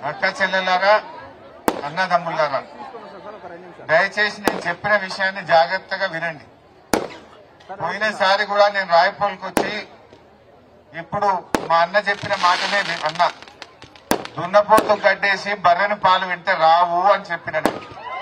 అక్క చెల్లెలారా అన్నదమ్ములారా దయచేసి నేను చెప్పిన విషయాన్ని జాగ్రత్తగా వినండి పోయినసారి కూడా నేను రాయపూల్కి వచ్చి ఇప్పుడు మా అన్న చెప్పిన మాటనే వి- అన్నా దున్నపోతు గడ్డేసి బర్రెను పాలు వింటే రావు అని చెప్పిన నేను.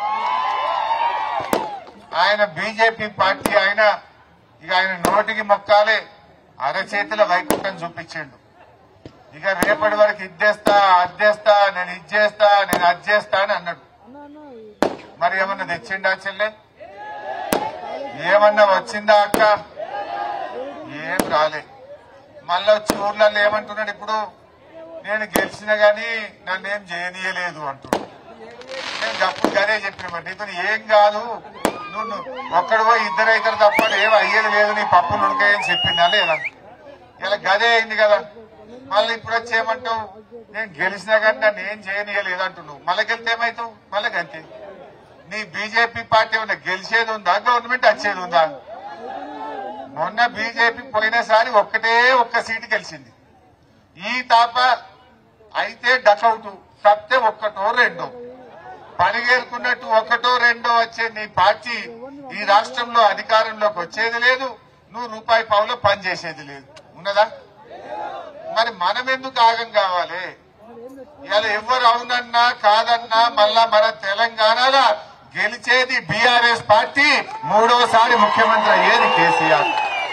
ఆయన బీజేపీ పార్టీ ఆయన ఇక ఆయన నోటికి మొక్కాలే అరచేతుల వైకుంఠం చూపించిండు ఇక రేపటి వరకు ఇద్దేస్తా అద్దేస్తా నేను ఇచ్చేస్తా నేను అద్దేస్తా అని అన్నాడు మరి ఏమన్నా తెచ్చిండా చెల్లె ఏమన్నా వచ్చిందా అక్క ఏం రాలే మళ్ళా వచ్చి ఊర్లలో ఏమంటున్నాడు ఇప్పుడు నేను గెలిచిన గాని నన్నేం చేయనీయలేదు అంటున్నాడు నేను గప్పు గదే చెప్పిన మరి నీతో ఏం కాదు నువ్వు నువ్వు ఒక్కడు పోయి ఇద్దరు ఇద్దరు తప్ప ఏం అయ్యేది లేదు నీ పప్పులు ఉడకాయని చెప్పిందా లేదా ఇలా గదే అయింది కదా మళ్ళీ ఇప్పుడు వచ్చి ఏమంటావు నేను గెలిచినా కానీ నన్ను ఏం చేయనీయలేదు అంటున్నావు మళ్ళీ గెలితే ఏమవుతావు మళ్ళీ గంతే నీ బీజేపీ పార్టీ ఏమన్నా గెలిచేది ఉందా గవర్నమెంట్ వచ్చేది ఉందా మొన్న బీజేపీ పోయినసారి ఒక్కటే ఒక్క సీటు గెలిచింది ఈ తాప అయితే డకౌట్ తప్పితే ఒక్కటో రెండో పనిగేరుకున్నట్టు ఒకటో రెండో వచ్చే నీ పార్టీ ఈ రాష్ట్రంలో అధికారంలోకి వచ్చేది లేదు నువ్వు రూపాయి పావులో పనిచేసేది లేదు ఉన్నదా మరి మనం ఎందుకు ఆగం కావాలి ఇవాళ ఎవరు అవునన్నా కాదన్నా మళ్ళా మన తెలంగాణలో గెలిచేది బీఆర్ఎస్ పార్టీ మూడోసారి ముఖ్యమంత్రి అయ్యేది కేసీఆర్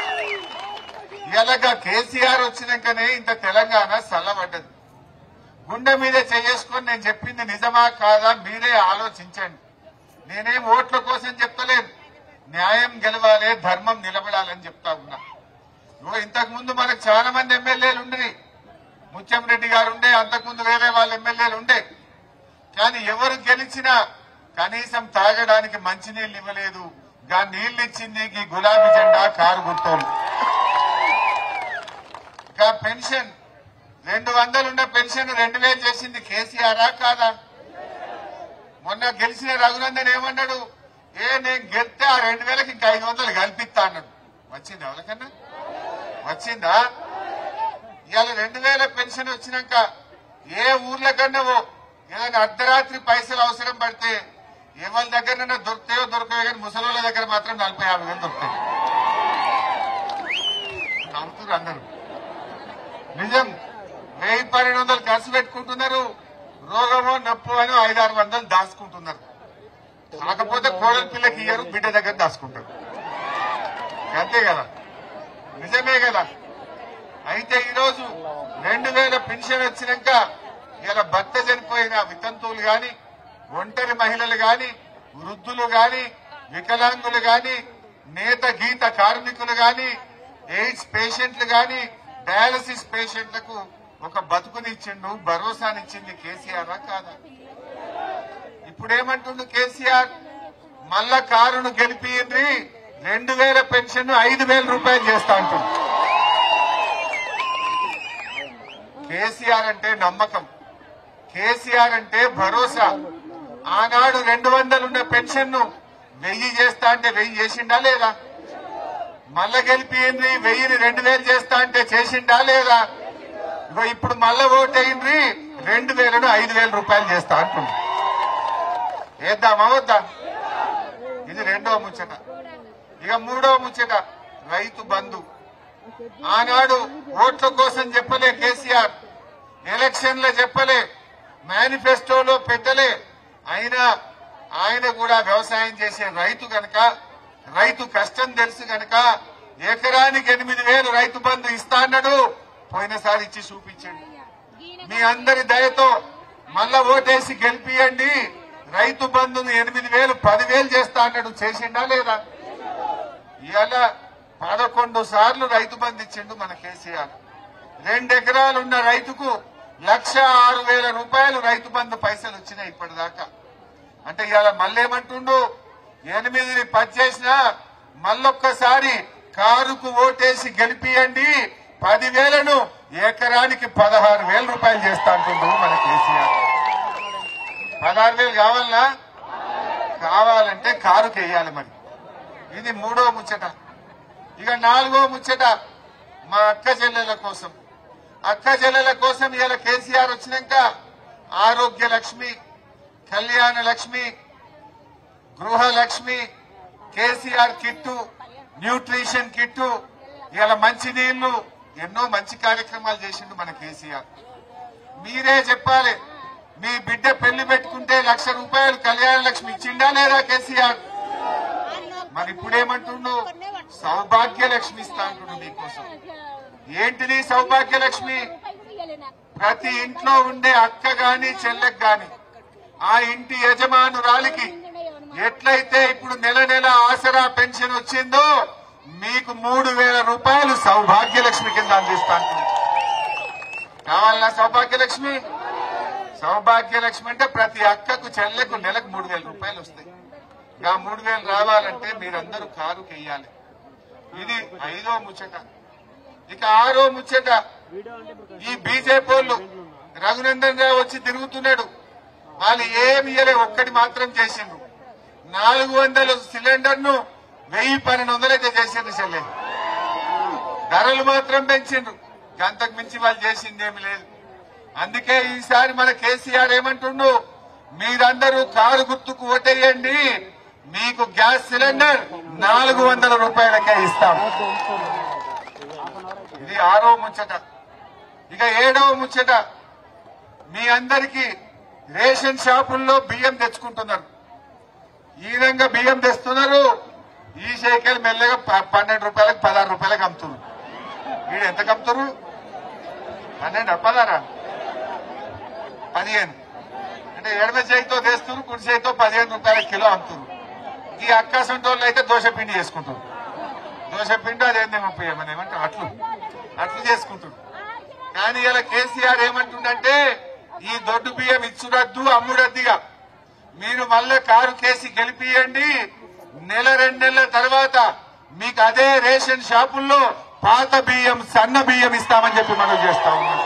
ఇలాగా కేసీఆర్ వచ్చినాకనే ఇంత తెలంగాణ చల్లబడ్డది గుండె మీద చేసుకొని నేను చెప్పింది నిజమా కాదా మీరే ఆలోచించండి నేనేం ఓట్ల కోసం చెప్తలేను న్యాయం గెలవాలి ధర్మం నిలబడాలని చెప్తా ఉన్నా ఇగో ఇంతకు ముందు మనకు చాలా మంది ఎమ్మెల్యేలు ఉండేవి ముత్యంరెడ్డి గారు ఉండే అంతకుముందు వేరే వాళ్ళ ఎమ్మెల్యేలు ఉండే కానీ ఎవరు గెలిచినా కనీసం తాగడానికి మంచినీళ్ళు ఇవ్వలేదు గా నీళ్లు ఇచ్చింది ఈ గులాబీ జెండా కారు గుర్తోలు గా పెన్షన్ రెండు వందలున్న పెన్షన్ రెండు వేలు చేసింది కేసీఆరా కాదా మొన్న గెలిచిన రఘునందన్ ఏమన్నాడు ఏ నేను గెలిస్తే ఆ రెండు వేలకి ఇంకా ఐదు వందలు కల్పిస్తా అన్నాడు వచ్చింది ఎవరికన్నా వచ్చిందా ఇవాళ రెండు వేల పెన్షన్ వచ్చినాక ఏ ఊర్ల కన్నా ఓ ఏదైనా అర్ధరాత్రి పైసలు అవసరం పడితే ఎవరి దగ్గర దొరుకుతాయో దొరకవో కానీ ముసలోళ్ళ దగ్గర మాత్రం నలభై యాభై వేలు దొరుకుతాయి నమ్ముతున్నారు అందరూ నిజం వెయ్యి పన్నెండు వందలు ఖర్చు పెట్టుకుంటున్నారు రోగమో నొప్పు అని ఐదారు వందలు దాచుకుంటున్నారు కాకపోతే కోడల పిల్లకి ఇయ్యరు బిడ్డ దగ్గర దాచుకుంటారు అంతే కదా నిజమే కదా అయితే ఈరోజు రెండు వేల పెన్షన్ వచ్చినాక ఇలా భర్త చనిపోయిన వితంతువులు గాని ఒంటరి మహిళలు గాని వృద్ధులు గాని వికలాంగులు గాని నేత గీత కార్మికులు గాని ఎయిడ్స్ పేషెంట్లు గాని డయాలసిస్ పేషెంట్లకు ఒక బతుకునిచ్చిండు భరోసానిచ్చింది కేసీఆర్ కాదా ఇప్పుడేమంటుండు కేసీఆర్ మళ్ళా కారును గెలిపియండి రెండు వేల పెన్షన్ ఐదు వేల రూపాయలు చేస్తా అంటుంది కేసీఆర్ అంటే నమ్మకం కేసీఆర్ అంటే భరోసా ఆనాడు రెండు వందలున్న పెన్షన్ ను వెయ్యి చేస్తా అంటే వెయ్యి చేసిండా లేదా మళ్ళా గెలిపియండి వెయ్యిని రెండు వేలు చేస్తా అంటే చేసిండా లేదా ఇగో ఇప్పుడు మళ్ళా ఓటేయండి రెండు వేలను ఐదు వేల రూపాయలు చేస్తా అంటుంది వేద్దామా వద్దా ఇది రెండవ ముచ్చట ఇక మూడవ ముచ్చట రైతు బంధు ఆనాడు ఓట్ల కోసం చెప్పలే కేసీఆర్ ఎలక్షన్లో చెప్పలే మేనిఫెస్టోలో పెట్టలే అయినా ఆయన కూడా వ్యవసాయం చేసే రైతు గనక రైతు కష్టం తెలుసు గనక ఎకరానికి ఎనిమిది వేలు రైతు బంధు ఇస్తా అన్నాడు పోయినసారి ఇచ్చి చూపించండి మీ అందరి దయతో మళ్ళా ఓటేసి గెలిపియండి రైతు బంధును ఎనిమిది వేలు పదివేలు చేస్తా అన్నాడు చేసిండా లేదా ఇవాళ పదకొండు సార్లు రైతు బంధు ఇచ్చిండు మన కేసీఆర్ రెండు ఎకరాలున్న రైతుకు లక్ష ఆరు వేల రూపాయలు రైతు బంధు పైసలు వచ్చినాయి ఇప్పటిదాకా అంటే ఇవాళ మళ్ళేమంటుండు ఎనిమిదిని పది చేసినా మళ్ళొక్కసారి కారుకు ఓటేసి గెలిపియండి పదివేలను ఎకరానికి పదహారు వేల రూపాయలు చేస్తా అంటుండు మన కేసీఆర్ పదహారు వేలు కావాలనా కావాలంటే కారుకి వేయాలి మరి ఇది మూడో ముచ్చట ఇక నాలుగో ముచ్చట మా అక్క చెల్లెల కోసం అక్క చెల్లెల కోసం ఇవాళ కేసీఆర్ వచ్చినాక Arogya Lakshmi Kalyana Lakshmi Gruhalakshmi KCR kit nutrition kit ఇలా మంచి నీళ్లు ఎన్నో మంచి కార్యక్రమాలు చేసిండు మన కేసీఆర్ మీరే చెప్పాలి మీ బిడ్డ పెళ్లి పెట్టుకుంటే లక్ష రూపాయలు కళ్యాణ లక్ష్మి ఇచ్చిండా లేదా కేసీఆర్ మరి ఇప్పుడేమంటుండు సౌభాగ్య లక్ష్మి ఇస్తా అంటుండు మీకోసం ఏంటిది సౌభాగ్య లక్ష్మి ప్రతి ఇంట్లో ఉండే అక్క గాని చెల్లెకి గాని ఆ ఇంటి యజమానురాలికి ఎట్లయితే ఇప్పుడు నెల నెల ఆసరా పెన్షన్ వచ్చిందో మీకు మూడు వేల రూపాయలు సౌభాగ్యలక్ష్మి కింద అందిస్తాను కావాలన్నా సౌభాగ్యలక్ష్మి సౌభాగ్యలక్ష్మి అంటే ప్రతి అక్కకు చెల్లెకు నెలకు మూడు వేల రూపాయలు వస్తాయి ఆ మూడు వేలు రావాలంటే మీరందరూ కారు వెయ్యాలి ఇది ఐదో ముచ్చట ఇక ఆరో ముచ్చట ఈ బీజేపీ వాళ్ళు రఘునందన్ రావు వచ్చి తిరుగుతున్నాడు వాళ్ళు ఏమి ఇయ్యలే ఒక్కటి మాత్రం చేసిండ్రు నాలుగు వందల సిలిండర్ ను వెయ్యి పన్నెండు వందలైతే చేసిండ్రు చెల్లె ధరలు మాత్రం పెంచిండ్రు అంతకు మించి వాళ్ళు చేసింది ఏమి లేదు అందుకే ఈసారి మన కేసీఆర్ ఏమంటుండు మీరందరూ కారు గుర్తుకు ఓటేయండి మీకు గ్యాస్ సిలిండర్ నాలుగు వందల రూపాయలకే ఇస్తాం ఇది ఆరో ముచ్చట ఇక ఏడవ ముచ్చట మీ అందరికీ రేషన్ షాపుల్లో బియ్యం తెచ్చుకుంటున్నారు ఈ విధంగా బియ్యం తెస్తున్నారు ఈ షేకలు మెల్లగా ప- పన్నెండు రూపాయలకు పదహారు రూపాయలకు అమ్ముతున్నారు వీడు ఎంత అమ్ముతారు పన్నెండు పదహారా పదిహేను అంటే ఎడమ చేతితో తెస్తున్నారు కుడి చేతితో పదిహేను రూపాయల కిలో అమ్ముతున్నారు ఈ అక్కాసంటి వాళ్ళు అయితే దోశ పిండి చేసుకుంటారు దోశ పిండి అదేంది ముప్పై ఏమని ఏమంటారు అట్లు అట్లు చేసుకుంటారు కానీ ఇలా కేసీఆర్ ఏమంటుండంటే ఈ దొడ్డు బియ్యం ఇచ్చుడద్దు అమ్ముడద్దిగా మీరు మళ్ళా కారు కేసి గెలిపియండి నెల రెండు నెలల తర్వాత మీకు అదే రేషన్ షాపుల్లో పాత బియ్యం సన్న బియ్యం ఇస్తామని చెప్పి మనం చేస్తా ఉన్నాం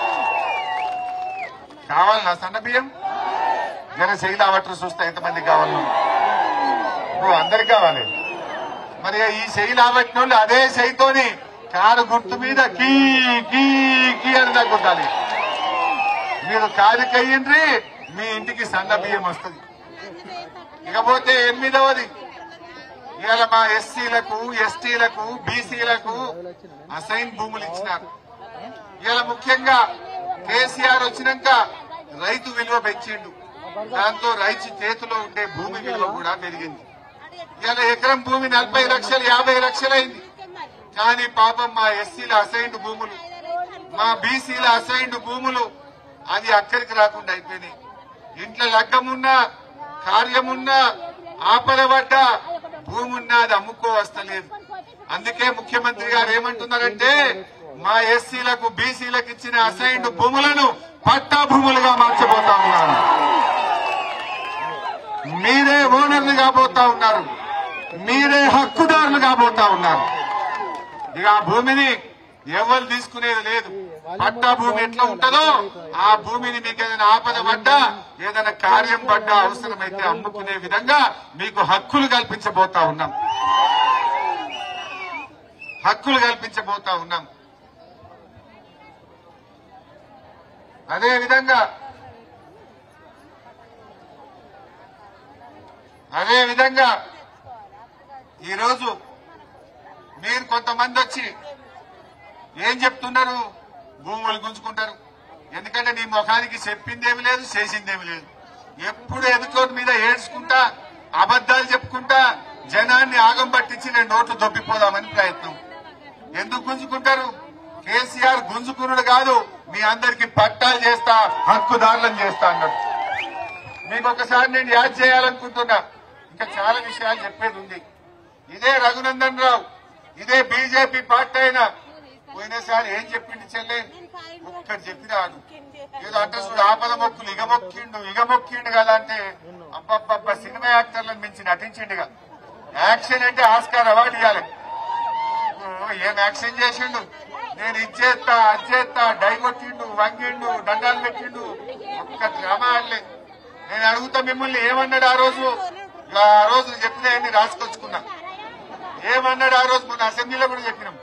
కావాలనా సన్న బియ్యం జన శైలి అవట్రు చూస్తే ఎంతమందికి కావాలి ఓ అందరికి కావాలి మరి ఈ శైలి ఆవట్టిన వాళ్ళు అదే శైతోని కారు గుర్తు మీద కీ కీ కీ అని తగ్గుతాలి మీరు కారు కయ్యండ్రి మీ ఇంటికి సన్న బియ్యం వస్తుంది ఇకపోతే ఎనిమిదవది ఇవాళ మా ఎస్సీలకు ఎస్టీలకు బీసీలకు అసైన్ భూములు ఇచ్చినారు ఇవాళ ముఖ్యంగా కేసీఆర్ వచ్చినాక రైతు విలువ పెంచిండు దాంతో రైతు చేతిలో ఉండే భూమి విలువ కూడా పెరిగింది ఇవాళ ఎకరం భూమి నలభై లక్షలు యాభై లక్షలైంది కానీ పాపం మా ఎస్సీల అసైన్డ్ భూములు మా బీసీల అసైన్డ్ భూములు అది అక్కడికి రాకుండా అయిపోయినాయి ఇంట్లో లగ్గమున్నా కార్యమున్నా ఆపద పడ్డ భూమి ఉన్నా అది అమ్ముకో వస్తలేదు అందుకే ముఖ్యమంత్రి గారు ఏమంటున్నారంటే మా ఎస్సీలకు బీసీలకు ఇచ్చిన అసైన్డ్ భూములను పట్టా భూములుగా మార్చబోతా ఉన్నారు మీరే ఓనర్లు కాబోతా ఉన్నారు మీరే హక్కుదారులు కాబోతా ఉన్నారు ఇక ఆ భూమిని ఎవరు తీసుకునేది లేదు పట్టా భూమి ఎట్లా ఉంటుందో ఆ భూమిని మీకు ఏదైనా ఆపద పడ్డా ఏదైనా కార్యం పడ్డా అవసరమైతే అమ్ముకునే విధంగా మీకు హక్కులు కల్పించబోతా ఉన్నాం హక్కులు కల్పించబోతా ఉన్నాం అదే విధంగా అదే విధంగా ఈరోజు మీరు కొంతమంది వచ్చి ఏం చెప్తున్నారు భూములు గుంజుకుంటారు ఎందుకంటే నీ ముఖానికి చెప్పిందేమి లేదు చేసిందేమి లేదు ఎప్పుడు ఎదుటోటి మీద ఏడ్చుకుంటా అబద్దాలు చెప్పుకుంటా జనాన్ని ఆగం పట్టించి నేను నోట్లు దొబ్బిపోదామని ప్రయత్నం ఎందుకు గుంజుకుంటారు కేసీఆర్ గుంజుకునుడు కాదు మీ అందరికి పట్టాలు చేస్తా హక్కుదారులను చేస్తా అన్నాడు మీకు ఒకసారి నేను యాద్ చేయాలనుకుంటున్నా ఇంకా చాలా విషయాలు చెప్పేది ఉంది ఇదే రఘునందన్ రావు ఇదే బీజేపీ పార్టీ అయినా పోయినసారి ఏం చెప్పిండు చెల్లె ఒక్కటి చెప్పినాడు ఏదో అంటే చూడు ఆపద మొక్కులు ఇగ మొక్కిండు ఇగ మొక్కిండు కదా అంటే అబ్బబ్బబ్బ సినిమా యాక్టర్లను మించి నటించిండుగా యాక్షన్ అంటే ఆస్కార్ అవార్డు ఇవ్వాలి ఓ, ఏం యాక్షన్ చేసిండు నేను ఇచ్చేస్తా అచ్చేస్తా డై కొట్టిండు వంగిండు దండాలు పెట్టిండు ఒక్క డ్రామా ఆడలే నేను అడుగుతా మిమ్మల్ని ఏమన్నాడు ఆ రోజు ఇక ఆ రోజు చెప్పిన రాసుకొచ్చుకున్నా ఏమన్నాడు ఆ రోజు మొన్న అసెంబ్లీలో కూడా చెప్పినాం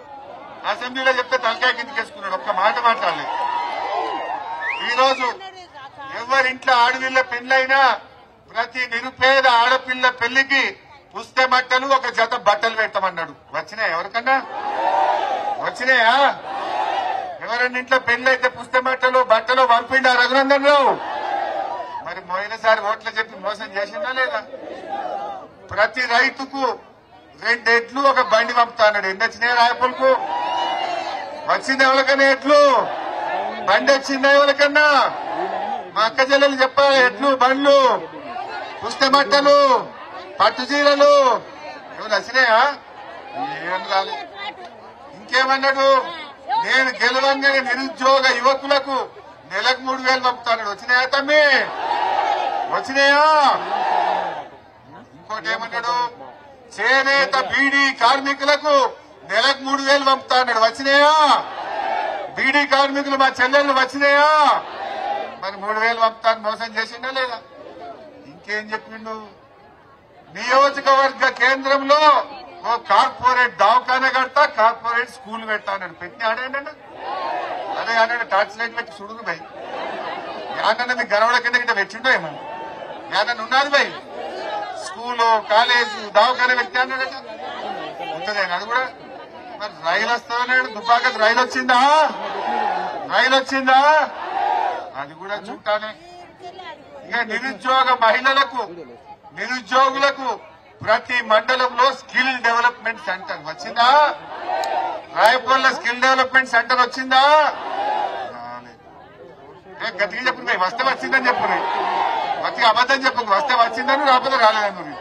అసెంబ్లీలో చెప్తే తలకాయ కిందకి వేసుకున్నాడు ఒక్క మాట మాట్లాడలేదు ఈ రోజు ఎవరింట్లో ఆడపిల్ల పెళ్ళైనా ప్రతి నిరుపేద ఆడపిల్ల పెళ్లికి పుస్తే బట్టలు ఒక జత బట్టలు పెట్టమన్నాడు వచ్చినాయా ఎవరికన్నా వచ్చినాయా ఎవరన్నా ఇంట్లో పెళ్ళైతే పుస్తే బట్టలు బట్టలు పంపిండా రఘునందన్ రావు మరి పోయినసారి ఓట్లు చెప్పి మోసం చేసిందా లేదా ప్రతి రైతుకు రెండెట్లు ఒక బండి పంపుతాడు ఎన్ని వచ్చినాయి రాయపులకు వచ్చింది ఎవరికన్నా ఎట్లు బండి వచ్చిందా ఎవరికన్నా మా అక్క చెల్లెలు చెప్పాలి ఎట్లు బండ్లు పుస్తక బట్టలు పట్టు చీరలు ఏమైనా వచ్చినాయా ఏం రాలేదు ఇంకేమన్నాడు నేను గెలవంగానే నిరుద్యోగ యువకులకు నెలకు మూడు వేలు పంపుతాడు వచ్చినాయా తమ్మి వచ్చినాయా ఇంకోటి ఏమన్నాడు చేనేత బీడీ కార్మికులకు నెలకు మూడు వేలు పంపుతా అన్నాడు వచ్చినాయా బీడీ కార్మికులు మా చెల్లెళ్ళు వచ్చినాయా మరి మూడు వేలు పంపుతాను మోసం చేసిండా లేదా ఇంకేం చెప్పిండు నియోజకవర్గ కేంద్రంలో ఓ కార్పొరేట్ దవాఖాన కడతా కార్పొరేట్ స్కూల్ పెడతా అన్నాడు పెట్టి ఆడేనండి అదే అన్నాడు టార్చ్ లైట్ పెట్టి చూడును భయ్ యాదన్న మీకు గనవడ కింద కింద పెట్టిండో ఏమో యాదన్న ఉన్నది భయ్ స్కూలు కాలేజ్ దవాఖాన పెట్టి అన్నాడట ఉంటదే అది కూడా మరి రైలు వస్తామన్నాడు దుబ్బాకకు రైలు వచ్చిందా రైలు వచ్చిందా అది కూడా చూడాలి ఇక నిరుద్యోగ మహిళలకు నిరుద్యోగులకు ప్రతి మండలంలో స్కిల్ డెవలప్మెంట్ సెంటర్ వచ్చిందా రాయపూర్లో స్కిల్ డెవలప్మెంట్ సెంటర్ వచ్చిందా రాలేదు. ఏ గట్టిగా చెప్పు భయ్, వస్తే వచ్చిందని చెప్పు రే. గట్టిగా అబద్ధం చెప్పు వస్తే వచ్చిందని రాకపోతే రాలేదని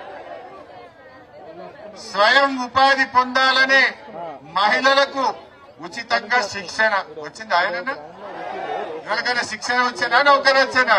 స్వయం ఉపాధి పొందాలనే మహిళలకు ఉచితంగా శిక్షణ వచ్చింది ఆయన ఎవరికైనా శిక్షణ వచ్చానా నౌకరు వచ్చానా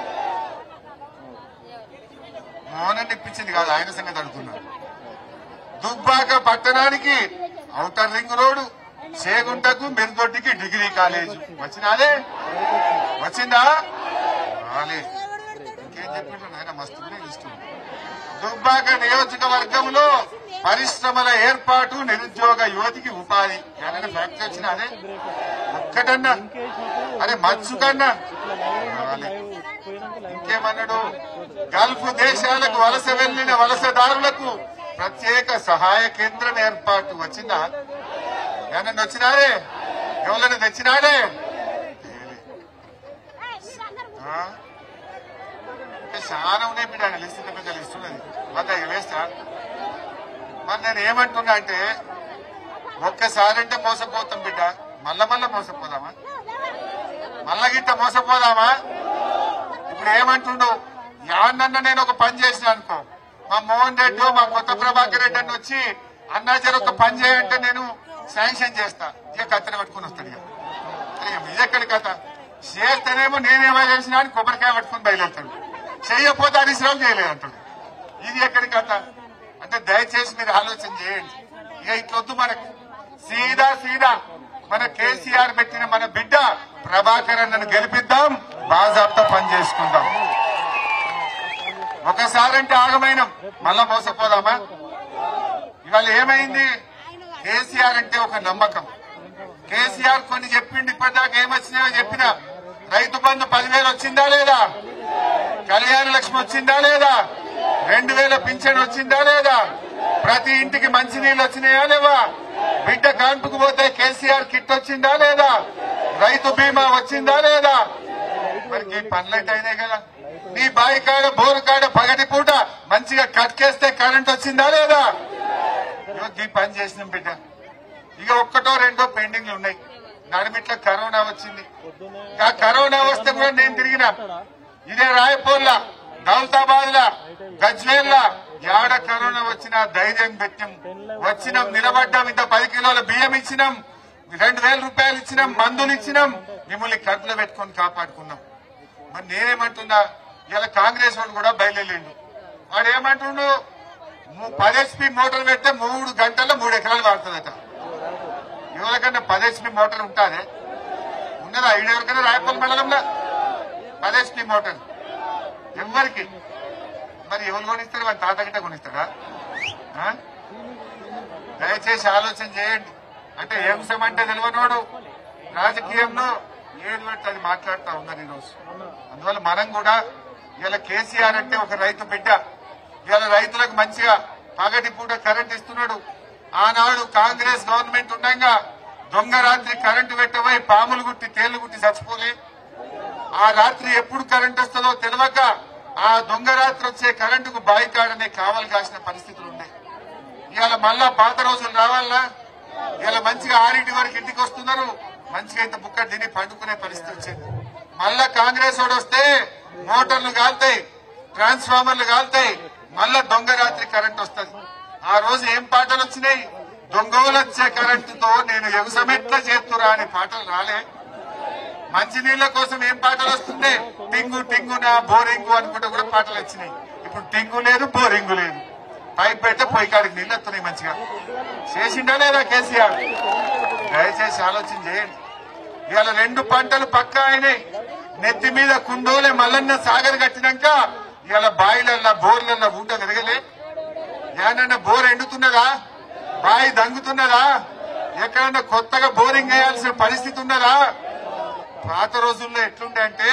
మోహన్ ఇప్పించింది కాదు ఆయన సంగతి అడుగుతున్నారు దుబ్బాక పట్టణానికి ఔటర్ రింగ్ రోడ్డు చేగుంటకు మెరుదొడ్డికి డిగ్రీ కాలేజ్ వచ్చినాదే వచ్చిందా రాలేదు ఇంకేం చెప్పిండ్రు నాయన మస్తు ఇష్టం దుబ్బాక నియోజకవర్గంలో పరిశ్రమల ఏర్పాటు నిరుద్యోగ యువతికి ఉపాధి ఏమైనా ఫ్యాక్టరీ వచ్చినా అదే ఒక్కటన్నా అరే మచ్చు కన్నా రాలే. ఇంకేమన్నాడు గల్ఫ్ దేశాలకు వలస వెళ్లిన వలసదారులకు ప్రత్యేక సహాయ కేంద్రం ఏర్పాటు వచ్చిందా ఏమన్నా వచ్చినాడే ఎవరైనా తెచ్చినాడే తేలే. ఆ? ఇంకా చాలా ఉన్నాయి బిడ్డ ఆయన లిస్ట్ పెద్ద లిస్ట్ ఉన్నది మాకు అవి వేస్తా మరి నేను ఏమంటున్నా అంటే ఒక్కసారి అంటే మోసపోతాం బిడ్డ మళ్ళా మళ్ళా మోసపోదామా మళ్ళా గిట్ట మోసపోదామా ఇప్పుడు ఏమంటుండు యాన్నన్న నేను ఒక పని చేసిన అనుకో మా మోహన్ రెడ్డి మా కొత్త ప్రభాకర్ రెడ్డి అని వచ్చి అన్నా జర ఒక పని చేయంటే నేను శాంక్షన్ చేస్తా ఇక కత్తెర పట్టుకుని వస్తాడు ఇక ఇక ఇదెక్కడి కథ చేస్తేనేమో నేనేమో చేసినా అని కొబ్బరికాయ పట్టుకుని బయలుదేరుతాడు చెయ్యకపోతే హరీశ్రావు చేయలేదు అంటాడు ఇది ఎక్కడి కథ అంటే దయచేసి మీరు ఆలోచన చేయండి ఇక ఇట్లొద్దు మనకు సీదా సీదా మన కేసీఆర్ పెట్టిన మన బిడ్డ ప్రభాకర్ అన్నను గెలిపిద్దాం బాజాబ్తా పని చేసుకుందాం ఒకసారి అంటే ఆగమైనం మళ్ళా మోసపోదామా ఇవాళ ఏమైంది కేసీఆర్ అంటే ఒక నమ్మకం కేసీఆర్ కొన్ని చెప్పిండి ఇప్పటిదాకా ఏమొచ్చినాయో చెప్పిన రైతు బంధు పదివేలు వచ్చిందా లేదా కళ్యాణ లక్ష్మి వచ్చిందా లేదా రెండు వేల పింఛన్ వచ్చిందా లేదా ప్రతి ఇంటికి మంచి నీళ్ళు వచ్చినాయా లేవా బిడ్డ కాన్పుకు పోతే కేసీఆర్ కిట్ వచ్చిందా లేదా రైతు బీమా వచ్చిందా లేదా మరి ఈ పనులైతే అయినాయి కదా నీ బావి కాడ బోరు కాడ పగటి పూట మంచిగా కట్కేస్తే కరెంట్ వచ్చిందా లేదా ఇగో ఈ పని చేసినాం బిడ్డ ఇక ఒక్కటో రెండో పెండింగ్లు ఉన్నాయి నడిమిట్ల కరోనా వచ్చింది ఆ కరోనా వస్తే కూడా నేను తిరిగినా ఇదే రాయపూర్లా దౌలతాబాద్ లా గజ్వేల్ లా యాడ కరోనా వచ్చినా ధైర్యం పెట్టాం వచ్చినాం నిలబడ్డాం ఇంత పది కిలోల బియ్యం ఇచ్చినాం రెండు వేల రూపాయలు ఇచ్చినాం మందులు ఇచ్చినాం మిమ్మల్ని కడుపులో పెట్టుకొని కాపాడుకున్నాం మరి నేనేమంటున్నా ఇలా కాంగ్రెస్ వాడు కూడా బయలుదేరిండు వాడు ఏమంటుండు ము- పది హెచ్పి మోటార్ పెడితే మూడు గంటల్లో మూడు ఎకరాలు వాడుతుందట ఎవరికన్నా పది హెచ్పి మోటార్ ఉంటారే ఉన్నదా ఈడ ఎవరికైనా రాయపల్లి మండలంలో పది హెచ్పి మోటార్ ఎవరికి మరి ఎవరు కొనిస్తారు వాడి తాత గిట్ట కొనిస్తాడా ఆ? దయచేసి ఆలోచన చేయండి అంటే ఏం అంటే తెలియనోడు రాజకీయంలో ఏది పడితే అది మాట్లాడుతా ఉన్నారు ఈరోజు అందువల్ల మనం కూడా ఇలా కేసీఆర్ అంటే ఒక రైతు బిడ్డ ఇలా రైతులకు మంచిగా పగటి పూట కరెంట్ ఇస్తున్నాడు ఆనాడు కాంగ్రెస్ గవర్నమెంట్ ఉండగా దొంగ రాత్రి కరెంటు పెట్టబోయి పాములు గుట్టి తేళ్లు గుట్టి చచ్చిపోలే ఆ రాత్రి ఎప్పుడు కరెంట్ వస్తుందో తెలియక ఆ దొంగ రాత్రి వచ్చే కరెంటుకు బాయికాడనే కావలి కాసిన పరిస్థితులు ఉన్నాయి ఇవాళ మళ్ళా పాత రోజులు రావాలా ఇవాళ మంచిగా ఆరింటి వరకు ఇంటికి వస్తున్నారు మంచిగా ఇంత బుక్క తిని పండుకునే పరిస్థితి వచ్చింది మళ్ళా కాంగ్రెస్ వాడు వస్తే మోటార్లు కాలుతాయి ట్రాన్స్ఫార్మర్లు కాలుతాయి మళ్ళా దొంగ రాత్రి కరెంట్ వస్తుంది ఆ రోజు ఏం పాటలు వచ్చినాయి దొంగలు వచ్చే కరెంటుతో నేను ఎగుసమెట్లా చేస్తురా అనే పాటలు రాలే మంచినీళ్ళ కోసం ఏం పాటలు వస్తుండే టింగు టింగు నా బోరింగు అనుకుంటే కూడా పాటలు వచ్చినాయి ఇప్పుడు టింగు లేదు బోరింగు లేదు పైప్ పెడితే పొయ్యి కాడికి నీళ్ళు వస్తున్నాయి మంచిగా చేసిండా లేదా కేసీఆర్ దయచేసి ఆలోచన చేయండి ఇవాళ రెండు పంటలు పక్కా అయినాయి నెత్తి మీద కుండోలే మల్లన్న సాగర్ కట్టినాక ఇవాళ బాయిలల్లా బోర్లల్లా ఊట తిరగలే ఏమన్నా బోర్ ఎండుతున్నదా బాయి దంగుతున్నదా ఎక్కడన్నా కొత్తగా బోరింగ్ వేయాల్సిన పరిస్థితి ఉన్నదా పాత రోజుల్లో ఎట్లుండే అంటే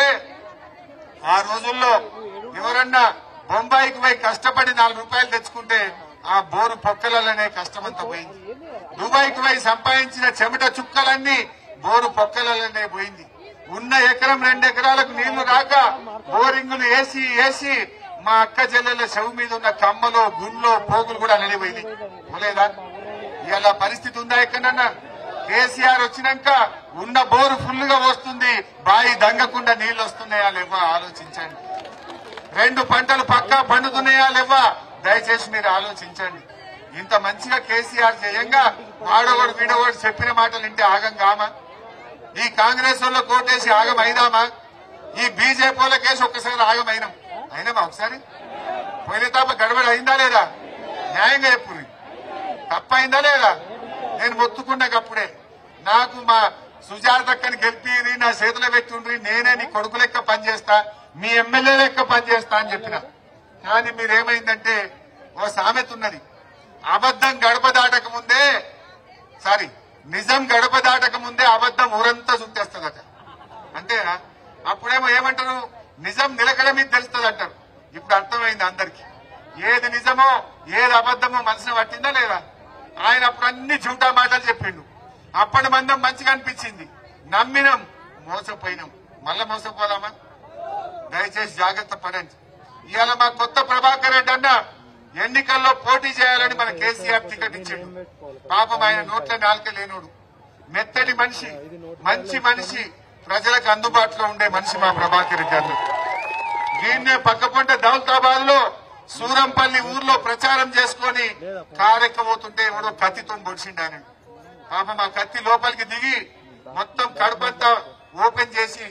ఆ రోజుల్లో ఎవరన్నా బొంబాయికి పోయి కష్టపడి నాలుగు రూపాయలు తెచ్చుకుంటే ఆ బోరు పొక్కలనే కష్టమంతా పోయింది దుబాయ్కి పోయి సంపాదించిన చెమట చుక్కలన్నీ బోరు పొక్కలనే పోయింది ఉన్న ఎకరం రెండు ఎకరాలకు నీళ్లు రాక బోరింగులు వేసి వేసి మా అక్క చెల్లెల చెవు మీద ఉన్న కమ్మలో గుండ్లో పోగులు కూడా నలిపోయింది పోలేదా ఇలా పరిస్థితి ఉందా ఎక్కడన్నా కేసీఆర్ వచ్చినాక ఉన్న బోరు ఫుల్ గా వస్తుంది బాయి దంగకుండా నీళ్లు వస్తున్నాయా లేవా ఆలోచించండి రెండు పంటలు పక్కా పండుతున్నాయా లేవా దయచేసి మీరు ఆలోచించండి ఇంత మంచిగా కేసీఆర్ చేయంగా వాడోడు వీడోడు చెప్పిన మాటలు వింటే ఆగం కామా ఈ కాంగ్రెస్ వాళ్ళ కోటేసి ఆగం అయిదామా ఈ బీజేపీ వాళ్ళకేసి ఒక్కసారి ఆగం అయినాం అయినామా ఒకసారి పోయిన తాప గడబడి అయిందా లేదా న్యాయంగా చెప్పుర్రి తప్పైందా లేదా నేను మొత్తుకున్నాకప్పుడే నాకు మా సుజాతక్కని గెలిపి నా చేతిలో పెట్టుండ్రి నేనే నీ కొడుకు లెక్క పనిచేస్తా మీ ఎమ్మెల్యే లెక్క పనిచేస్తా అని చెప్పిన కానీ మీరేమైందంటే ఓ సామెత ఉన్నది అబద్ధం గడప దాటక ముందే సారీ నిజం గడప దాటక ముందే అబద్ధం ఊరంతా చుట్టేస్తుందట అంతేనా అప్పుడేమో ఏమంటారు నిజం నిలకడ మీద తెలుస్తుంది అంటారు ఇప్పుడు అర్థమైంది అందరికి ఏది నిజమో ఏది అబద్ధమో మనసున పట్టిందా లేదా ఆయన అప్పుడు అన్ని జూటా మాటలు చెప్పిండు అప్పటి మందం మంచిగా అనిపించింది నమ్మినం మోసపోయినాం మళ్ళా మోసపోదామా దయచేసి జాగ్రత్త పడండి ఇవాళ మా కొత్త ప్రభాకర్ రెడ్డి అన్న ఎన్నికల్లో పోటీ చేయాలని మన కేసీఆర్ టికెట్ ఇచ్చిండు పాపం ఆయన నోట్ల నాలుక లేనోడు మెత్తటి మనిషి మంచి మనిషి ప్రజలకు అందుబాటులో ఉండే మనిషి మా ప్రభాకర్ రెడ్డి అన్న దీన్నే పక్కపంట దౌలతాబాద్ లో సూరంపల్లి ఊర్లో ప్రచారం చేసుకొని కారెక్కబోతుంటే ఎవడో కత్తితో పొడిచిండు ఆయన పాపం ఆ కత్తి లోపలికి దిగి మొత్తం కడుపంతా ఓపెన్ చేసి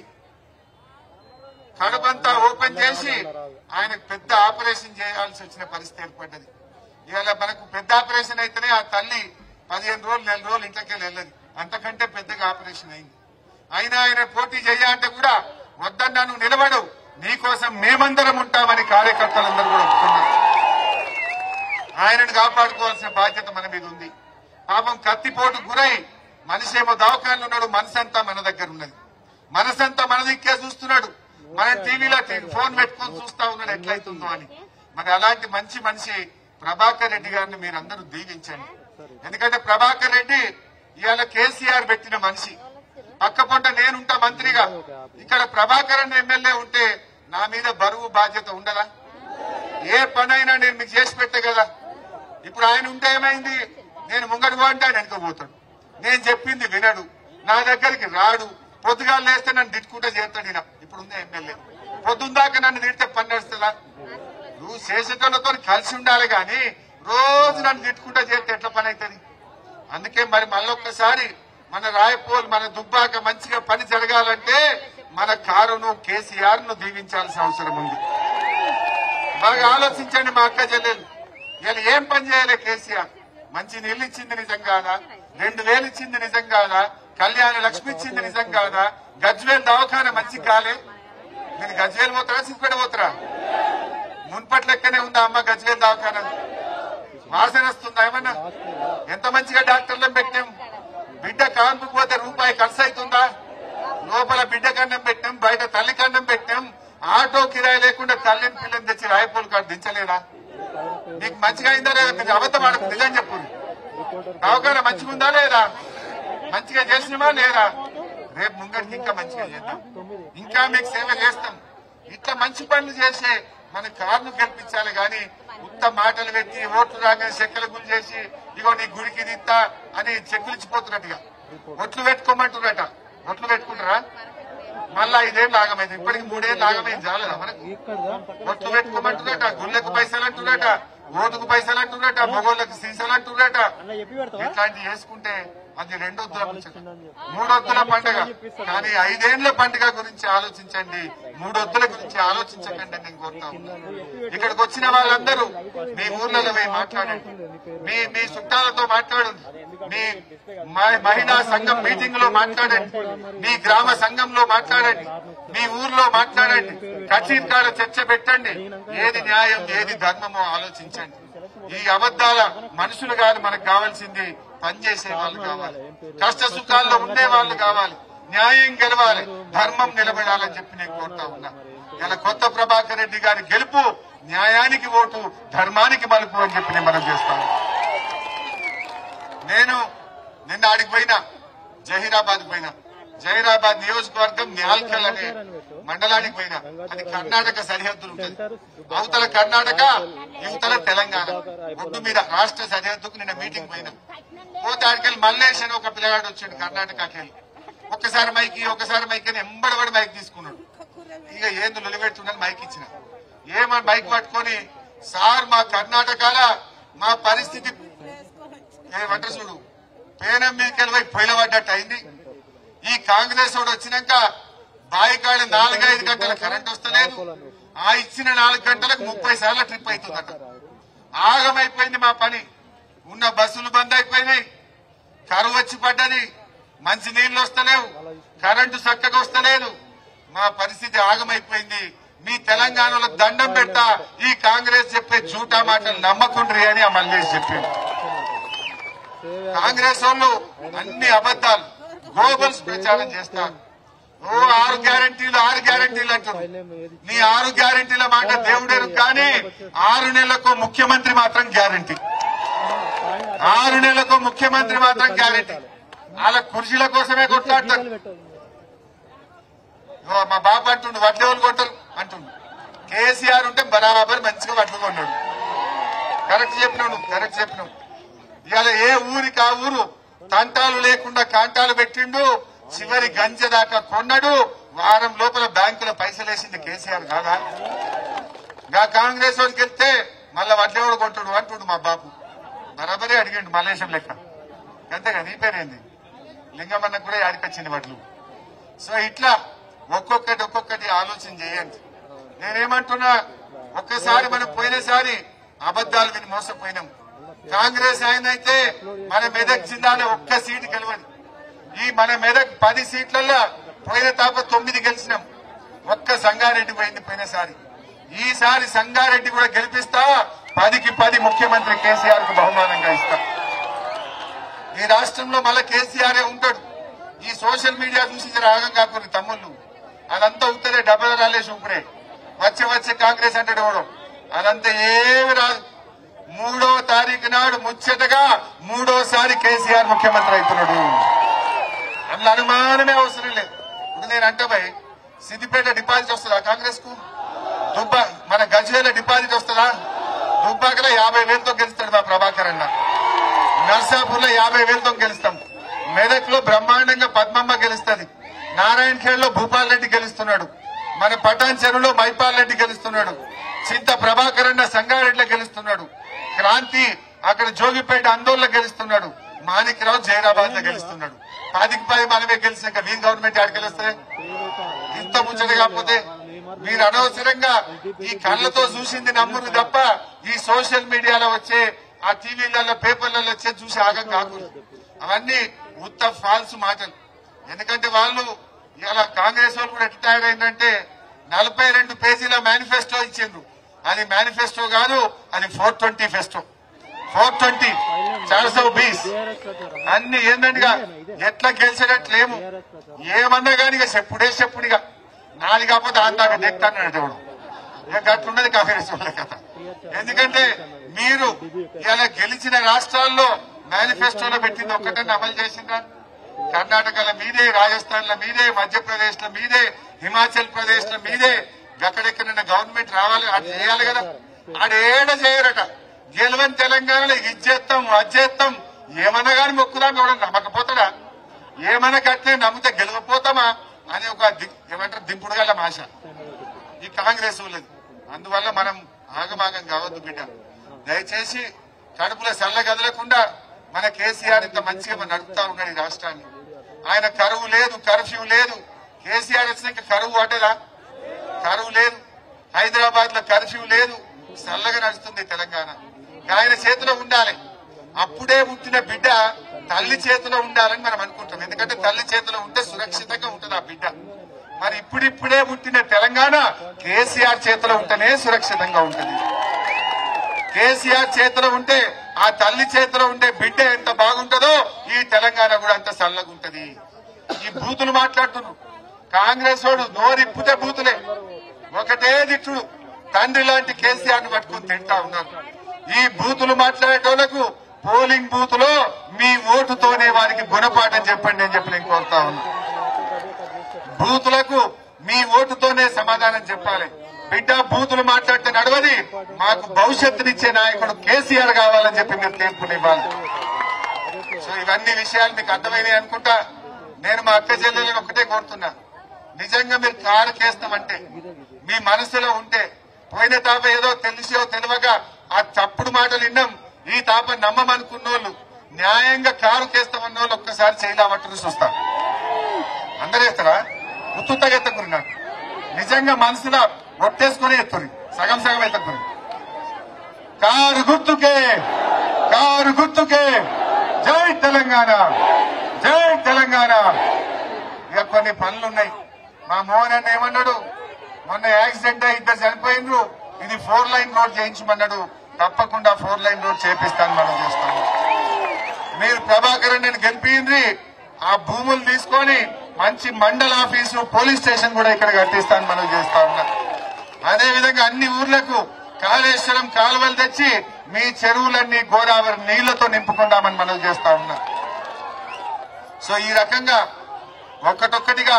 కడుపంతా ఓపెన్ చేసి ఆయనకు పెద్ద ఆపరేషన్ చేయాల్సి వచ్చిన పరిస్థితి ఏర్పడ్డది ఇవాళ మనకు పెద్ద ఆపరేషన్ అయితేనే ఆ తల్లి పదిహేను రోజులు నెల రోజులు ఇంట్లోకి వెళ్ళదు అంతకంటే పెద్దగా ఆపరేషన్ అయింది అయినా ఆయన పోటీ చేయాలంటే కూడా వద్దన్నా నువ్వు నిలబడు నీకోసం మేమందరం ఉంటామని కార్యకర్తలందరూ కూడా ఒప్పుకున్నారు ఆయనను కాపాడుకోవాల్సిన బాధ్యత మన మీద ఉంది పాపం కత్తిపోటు గురై మనిషి ఏమో దవాఖానలో ఉన్నాడు మనసు అంతా మన దగ్గర ఉన్నది మనసంతా మన దిక్కే చూస్తున్నాడు మన టీవీలో ఫోన్ పెట్టుకొని చూస్తా ఉన్నాడు ఎట్లయితుందో అని మరి అలాంటి మంచి మనిషి ప్రభాకర్ రెడ్డి గారిని మీరందరూ దీవించండి ఎందుకంటే ప్రభాకర్ రెడ్డి ఇవాళ కేసీఆర్ పెట్టిన మనిషి పక్కపొంట నేనుంటా మంత్రిగా ఇక్కడ ప్రభాకర్ అనే ఎమ్మెల్యే ఉంటే నా మీద బరువు బాధ్యత ఉండదా ఏ పనైనా నేను మీకు చేసి పెట్టే కదా ఇప్పుడు ఆయన ఉంటే ఏమైంది నేను ముంగడు అంటే ఆయన వెనుక పోతాడు నేను చెప్పింది వినడు నా దగ్గరికి రాడు పొద్దుగా లేస్తే నన్ను తిట్టుకుంటే చేస్తాడు ఈయన ఇప్పుడు ఉంది ఎమ్మెల్యే పొద్దుందాకా నన్ను తిడితే పని నడుస్తుందా నువ్వు చేసేటోళ్ళతో కలిసి ఉండాలి గాని రోజు నన్ను తిట్టుకుంటా చేస్తే ఎట్లా పని అవుతుంది అందుకే మరి మళ్ళొక్కసారి మన రాయపోల్ మన దుబ్బాక మంచిగా పని జరగాలంటే మన కారును కేసీఆర్ ను దీవించాల్సిన అవసరం ఉంది బాగా ఆలోచించండి మా అక్క చెల్లెలు ఇలా ఏం పని చేయాలి కేసీఆర్ మంచి నీళ్ళు ఇచ్చింది నిజం కాదా రెండు వేలు ఇచ్చింది నిజం కాదా కళ్యాణ లక్ష్మి ఇచ్చింది నిజం కాదా గజ్వేల్ దవాఖాన మంచి కాలే మీరు గజ్వేల్ పోతారా సిద్దిపేట పోతారా మున్పటి లెక్కనే ఉందా అమ్మ గజ్వేల్ దవాఖాన వాసన వస్తుందా ఏమన్నా ఎంత మంచిగా డాక్టర్లను పెట్టాం బిడ్డ కాన్పుకు పోతే రూపాయి ఖర్చు అవుతుందా లోపల బిడ్డ కన్నం పెట్టాం బయట తల్లి కన్నం పెట్టాం ఆటో కిరాయి లేకుండా తల్లిని పిల్లని తెచ్చి రాయపూల్ కాడ దించలేదా నీకు మంచిగా అయిందా లేదా మీరు అబద్ధం ఆడకు నిజం చెప్పు అవగాహన మంచిగా ఉందా లేదా మంచిగా చేసినమా లేదా రేపు ముంగడికి ఇంకా మంచిగా చేద్దాం ఇంకా మీకు సేవ చేస్తాం ఇట్లా మంచి పనులు చేసే మన కార్ను గెలిపించాలి గాని ఉత్త మాటలు పెట్టి ఓట్లు రాగానే చెక్కల గురి చేసి ఇగో నీ గుడికి దిత్తా అని చెక్కులు ఇచ్చిపోతున్నట్టుగా ఒట్లు పెట్టుకోమంటున్నట ఒట్లు పెట్టుకుంటారా మళ్ళా ఐదేళ్ళు ఆగమైంది ఇప్పటికి మూడేళ్ళు ఆగమైంది చాలదా మనకు ఒట్లు పెట్టుకోమంటున్నట గుళ్ళకు పైసలు అంటున్నట ఓటుకు పైసలు అంటున్నట మొగోళ్ళకి సీసాలు అంటున్నట అన్న చెప్పి పెడతావా ఇట్లాంటివి వేసుకుంటే అది రెండొద్దుల పండుగ మూడొద్దుల పండుగ కానీ ఐదేండ్ల పండుగ గురించి ఆలోచించండి మూడొద్దుల గురించి ఆలోచించకండి అని నేను కోరుతా ఉన్నాను ఇక్కడికి వచ్చిన వాళ్ళందరూ మీ ఊర్లలో పోయి మాట్లాడండి మీ మీ చుట్టాలతో మాట్లాడండి మీ మ- మహిళా సంఘం మీటింగ్ లో మాట్లాడండి మీ గ్రామ సంఘంలో మాట్లాడండి మీ ఊర్లో మాట్లాడండి కచీర్ కాడ చర్చ పెట్టండి ఏది న్యాయం ఏది ధర్మమో ఆలోచించండి ఈ అబద్దాల మనుషులు కాదు మనకు కావాల్సింది పనిచేసే వాళ్ళు కావాలి కష్ట సుఖాల్లో ఉండే వాళ్ళు కావాలి న్యాయం గెలవాలి ధర్మం నిలబడాలని చెప్పి నేను కోరుతా ఉన్నా ఇలా కొత్త ప్రభాకర్ రెడ్డి గారి గెలుపు న్యాయానికి ఓటు ధర్మానికి మలుపు అని చెప్పి నేను మనం చేస్తాను నేను నిన్న ఆడికి పోయినా జహీరాబాద్ పోయినా జహీరాబాద్ నియోజకవర్గం న్యాల్కల్ అనే మండలానికి పోయినా అది కర్ణాటక సరిహద్దులు ఉంటుంది అవతల కర్ణాటక యువతల తెలంగాణ ఒడ్డు మీద రాష్ట్ర సరిహద్దుకు నిన్న మీటింగ్ పోయినా పోతే ఆడికెళ్ళి మల్లేష్ అని ఒక పిల్లగాడు వచ్చాడు కర్ణాటకకి వెళ్ళి ఒక్కసారి మైకి ఒకసారి మైక్ అని ఎంబడబడి మైక్ తీసుకున్నాడు ఇక ఏంది నిలబెట్టుండని మైక్ ఇచ్చిన ఏమని మైక్ పట్టుకొని సార్ మా కర్ణాటకల మా పరిస్థితి ఏమంటారు చూడు పేనం మీదకెళ్ళి పోయి పొయ్యిలబడ్డట్టు అయింది ఈ కాంగ్రెస్ వాడు వచ్చినాక బాయికాడ నాలుగైదు గంటల కరెంట్ వస్తలేదు ఆ ఇచ్చిన నాలుగు గంటలకు ముప్పై సార్లు ట్రిప్ అవుతుందట ఆగమైపోయింది మా పని ఉన్న బస్సులు బంద్ అయిపోయినాయి కరువు వచ్చి పడ్డది మంచి నీళ్లు వస్తలేవు కరెంటు చక్కగా వస్తలేదు మా పరిస్థితి ఆగమైపోయింది మీ తెలంగాణలో దండం పెట్టా ఈ కాంగ్రెస్ చెప్పే జూటా మాటలు నమ్మకుండ్రి అని ఆ మల్లేష్ చెప్పింది కాంగ్రెస్ వాళ్ళు అన్ని అబద్దాలు గ్లోబల్స్ ప్రచారం చేస్తారు ఓ ఆరు గ్యారంటీలు ఆరు గ్యారంటీలు అంటారు నీ ఆరు గ్యారంటీల మాట దేవుడేరు కానీ ఆరు నెలలకు ముఖ్యమంత్రి మాత్రం గ్యారంటీ ఆరు నెలలకు ముఖ్యమంత్రి మాత్రం గ్యారంటీ వాళ్ళ కుర్చీల కోసమే కొట్లాడతారు ఇగో మా బాబు అంటుండు వడ్లు ఎవరు కొట్టరు అంటుండు కేసీఆర్ ఉంటే బరాబర్ మంచిగా వడ్లు కొన్నాడు కరెక్ట్ చెప్పినావు నువ్వు కరెక్ట్ చెప్పినావు ఇవాళ ఏ ఊరికి ఆ ఊరు తంటాలు లేకుండా కాంటాలు పెట్టిండు చివరి గంజ దాకా కొన్నాడు వారం లోపల బ్యాంకులో పైసలు వేసింది కేసీఆర్ కాదా గా కాంగ్రెస్ వాడికి వెళ్తే మళ్ళా వడ్లేవాడు కొంటాడు అంటుండు మా బాబు బరాబరే అడిగిండు మలేషం లెక్క అంతేగా నీ పేరేంది లింగమన్నకు కూడా ఆడికొచ్చింది వడ్లు సో ఇట్లా ఒక్కొక్కటి ఒక్కొక్కటి ఆలోచన చేయండి నేనేమంటున్నా ఒక్కసారి మనం పోయినసారి అబద్దాలు విని మోసపోయినాం కాంగ్రెస్ ఆయన అయితే మన మెదక్ జిల్లాలో ఒక్క సీటు గెలవని ఈ మన మెదక్ పది సీట్లలో పోయిన తాప తొమ్మిది గెలిచినాం ఒక్క సంగారెడ్డి పోయింది పోయినసారి ఈసారి సంగారెడ్డి కూడా గెలిపిస్తా పదికి పది ముఖ్యమంత్రి కేసీఆర్ కు బహుమానంగా ఇస్తాం ఈ రాష్ట్రంలో మళ్ళా కేసీఆర్ ఉంటాడు ఈ సోషల్ మీడియా చూసి జర ఆగం కాకూడదు తమ్ముళ్ళు అదంతా ఉత్తరే డబ్బల రాలేసి ఊపిరే వచ్చే వచ్చే కాంగ్రెస్ అంటాడు ఎవడు అదంతా ఏమి రాదు మూడో తారీఖు నాడు ముచ్చటగా మూడోసారి కేసీఆర్ ముఖ్యమంత్రి అవుతున్నాడు అందులో అనుమానమే అవసరం లేదు ఇప్పుడు నేను అంటే భయ్ సిద్దిపేట డిపాజిట్ వస్తుందా కాంగ్రెస్ కు దుబ్బ మన గజ్వేల డిపాజిట్ వస్తుందా దుబ్బాకలో యాభై వేలతో గెలుస్తాడు మా ప్రభాకర్ అన్న నర్సాపూర్ లో యాభై వేలతో గెలుస్తాం మెదక్ లో బ్రహ్మాండంగా పద్మమ్మ గెలుస్తుంది నారాయణ ఖేడ్ లో భూపాల్ రెడ్డి గెలుస్తున్నాడు మన పటాన్ చెరువులో మైపాల్ రెడ్డి గెలుస్తున్నాడు చింత ప్రభాకర్ అన్న సంగారెడ్డిలో గెలుస్తున్నాడు క్రాంతి అక్కడ జోగిపేట ఆందోళన గెలుస్తున్నాడు మాణిక్రావు జైరాబాద్ లో గెలుస్తున్నాడు పదికి పది మనమే గెలిచినాక మీ గవర్నమెంట్ ఆడికి గెలుస్తాయి ఇంత ముచ్చట కాకపోతే మీరు అనవసరంగా ఈ కళ్ళతో చూసింది నమ్మురు తప్ప ఈ సోషల్ మీడియాలో వచ్చే ఆ టీవీలలో పేపర్లలో వచ్చే చూసి ఆగం కాకూడదు అవన్నీ ఉత్త ఫాల్స్ మాటలు ఎందుకంటే వాళ్ళు ఇలా కాంగ్రెస్ వాళ్ళు కూడా ఎట్లా తయారైందంటే నలభై రెండు పేజీల మేనిఫెస్టో ఇచ్చిండ్రు అది మేనిఫెస్టో కాదు అది four twenty festo four twenty చార్ సౌ బీస్ అన్ని ఏందండిగా ఎట్లా గెలిచేటట్లేము ఏమన్నా కానీ ఇక చెప్పుడే చెప్పుడిగా నాది కాకపోతే ఆందాక నెక్తాడు దేవుడు ఇక గట్లున్నది కాంగ్రెస్ వాళ్ళ కథ ఎందుకంటే మీరు ఇలా గెలిచిన రాష్ట్రాల్లో మేనిఫెస్టోలో పెట్టింది ఒక్కటన్నా అమలు చేసిందా కర్ణాటకలో మీదే రాజస్థాన్ లో మీదే మధ్యప్రదేశ్ లో మీదే హిమాచల్ ప్రదేశ్ లో మీదే ఎక్కడెక్కడైనా గవర్నమెంట్ రావాలి అది చేయాలి కదా ఆడేడ చేయరట గెలవని తెలంగాణలో ఇది చేస్తాం అది చేస్తాం ఏమన్నా కానీ మొక్కుదాం ఎవడన్నా నమ్మకపోతాడా ఏమన్నా కట్టినా నమ్మితే గెలవపోతామా అని ఒక ది- ఏమంటారు దింపుడు గల ఆశ ఈ కాంగ్రెస్ వాళ్ళది అందువల్ల మనం ఆగమాగం కావద్దు బిడ్డ దయచేసి కడుపులో సల్ల కదలకుండా మన కేసీఆర్ ఇంత మంచిగా మన నడుపుతా ఉన్నాడు ఈ రాష్ట్రాన్ని ఆయన కరువు లేదు కర్ఫ్యూ లేదు కేసీఆర్ వచ్చినాక కరువు పడ్డదా కరువు లేదు హైదరాబాద్ లో కర్ఫ్యూ లేదు చల్లగా నడుస్తుంది తెలంగాణ ఆయన చేతిలో ఉండాలి అప్పుడే పుట్టిన బిడ్డ తల్లి చేతిలో ఉండాలని మనం అనుకుంటాం ఎందుకంటే తల్లి చేతిలో ఉంటే సురక్షితంగా ఉంటుంది ఆ బిడ్డ మరి ఇప్పుడిప్పుడే పుట్టిన తెలంగాణ కేసీఆర్ చేతిలో ఉంటేనే సురక్షితంగా ఉంటుంది కేసీఆర్ చేతిలో ఉంటే ఆ తల్లి చేతిలో ఉండే బిడ్డ ఎంత బాగుంటుందో ఈ తెలంగాణ కూడా అంత చల్లగా ఉంటది ఈ బూతులు మాట్లాడుతున్నారు కాంగ్రెస్ వాడు నోరిప్పితే బూతులే ఒకటే దిట్టుడు తండ్రి లాంటి కేసీఆర్ ను పట్టుకుని తింటా ఉన్నారు ఈ బూతులు మాట్లాడేటోళ్లకు పోలింగ్ బూత్ లో మీ ఓటుతోనే వారికి గుణపాఠం చెప్పండి అని చెప్పి నేను కోరుతా ఉన్నా బూతులకు మీ ఓటుతోనే సమాధానం చెప్పాలి బిడ్డ బూతులు మాట్లాడితే నడవది మాకు భవిష్యత్తునిచ్చే నాయకుడు కేసీఆర్ కావాలని చెప్పి మీరు తీర్పునివ్వాలి సో ఇవన్నీ విషయాలు మీకు అర్థమైనాయి అనుకుంటా నేను మా అక్క చెల్లెలను ఒకటే కోరుతున్నా నిజంగా మీరు కారు కేస్తామంటే మీ మనసులో ఉంటే పోయిన తాప ఏదో తెలిసో తెలియక ఆ తప్పుడు మాటలు విన్నాం ఈ తాప నమ్మమనుకున్నోళ్ళు న్యాయంగా కారు కేస్తామన్న వాళ్ళు ఒక్కసారి చేయలేమట్టును చూస్తారు అందరూ ఎత్తారా ఉత్తుత్తగా ఎత్తకురు నాకు నిజంగా మనసులో ఒట్టేసుకుని ఎత్తురి సగం సగం ఎత్తకురు కారు గుర్తుకే కారు గుర్తుకే జై తెలంగాణ జై తెలంగాణ ఇక కొన్ని పనులున్నాయి మా మోహన్ అన్న ఏమన్నాడు మొన్న యాక్సిడెంట్ అయి ఇద్దరు చనిపోయిండ్రు ఇది ఫోర్ లైన్ రోడ్ చేయించమన్నాడు తప్పకుండా ఫోర్ లైన్ రోడ్ చేపిస్తాను మనం చేస్తాము మీరు ప్రభాకర్ నేను గెలిపిండ్రి ఆ భూములు తీసుకొని మంచి మండల ఆఫీసు పోలీస్ స్టేషన్ కూడా ఇక్కడ కట్టిస్తాను మనం చేస్తా ఉన్నా అదే విధంగా అన్ని ఊర్లకు కాళేశ్వరం కాలువలు తెచ్చి మీ చెరువులన్నీ గోదావరి నీళ్లతో నింపుకుందామని మనం చేస్తా ఉన్నా సో ఈ రకంగా ఒక్కటొక్కటిగా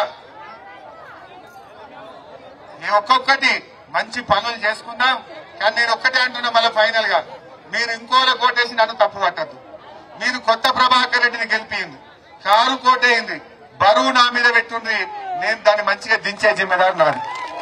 ఈ ఒక్కొక్కటి మంచి పనులు చేసుకుందాం కానీ నేను ఒక్కటే అంటున్నా మళ్ళీ ఫైనల్ గా మీరు ఇంకోల కోటేసి నన్ను తప్పు పట్టద్దు మీరు కొత్త ప్రభాకర్ రెడ్డిని గెలిపింది కారు కోటేయింది బరువు నా మీద పెట్టుంది నేను దాన్ని మంచిగా దించే జిమ్మెదారు నాది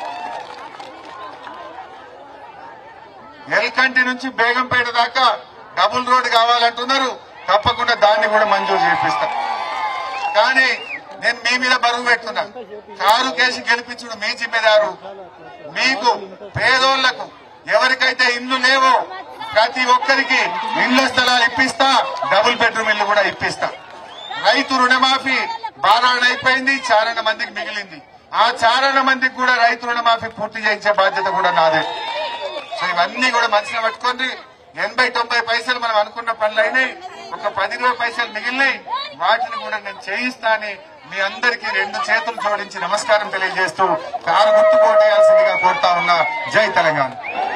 ఎల్కంటి నుంచి బేగంపేట దాకా డబుల్ రోడ్ కావాలంటున్నారు తప్పకుండా దాన్ని కూడా మంజూరు చేపిస్తా కానీ నేను మీ మీద బరువు పెడుతున్నా కారు కేసి గెలిపించుడు మీ జిమ్మెదారు మీకు పేదోళ్లకు ఎవరికైతే ఇల్లు లేవో ప్రతి ఒక్కరికి ఇళ్ల స్థలాలు ఇప్పిస్తా డబుల్ బెడ్రూమ్ ఇల్లు కూడా ఇప్పిస్తా రైతు రుణమాఫీ బారాణ అయిపోయింది చారణ మందికి మిగిలింది ఆ చారణ మందికి కూడా రైతు రుణమాఫీ పూర్తి చేయించే బాధ్యత కూడా నాదే సో ఇవన్నీ కూడా మనసులో పట్టుకోండి ఎనభై తొంభై పైసలు మనం అనుకున్న పనులు అయినాయి ఒక పది ఇరవై పైసలు మిగిలినాయి వాటిని కూడా నేను చేయిస్తా అని మీ అందరికీ రెండు చేతులు జోడించి నమస్కారం తెలియజేస్తూ కారు గుర్తు కోటేయాల్సిందిగా కోరుతా ఉన్నా జై తెలంగాణ